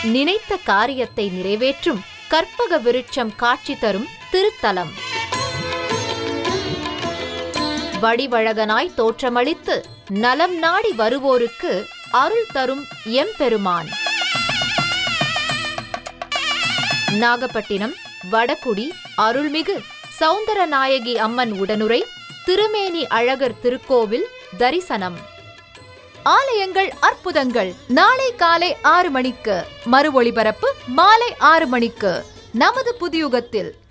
நினைத்த காரியத்தை நிறைவேற்றும் கற்பக விருட்சம் காட்சி தரும் திருத்தலம் வடிவழகனாய் தோற்றமளித்து நலம் நாடி வருவோருக்கு அருள் தரும் எம்பெருமான் நாகப்பட்டினம் வடகுடி அருள்மிகு சௌந்தரநாயகி அம்மன் உடனுரை திருமேனி அழகர் திருக்கோவில் தரிசனம் ஆலயங்கள் அற்புதங்கள் நாளை காலை ஆறு மணிக்கு மறு ஒளிபரப்பு மாலை ஆறு மணிக்கு நமது புதியுகத்தில்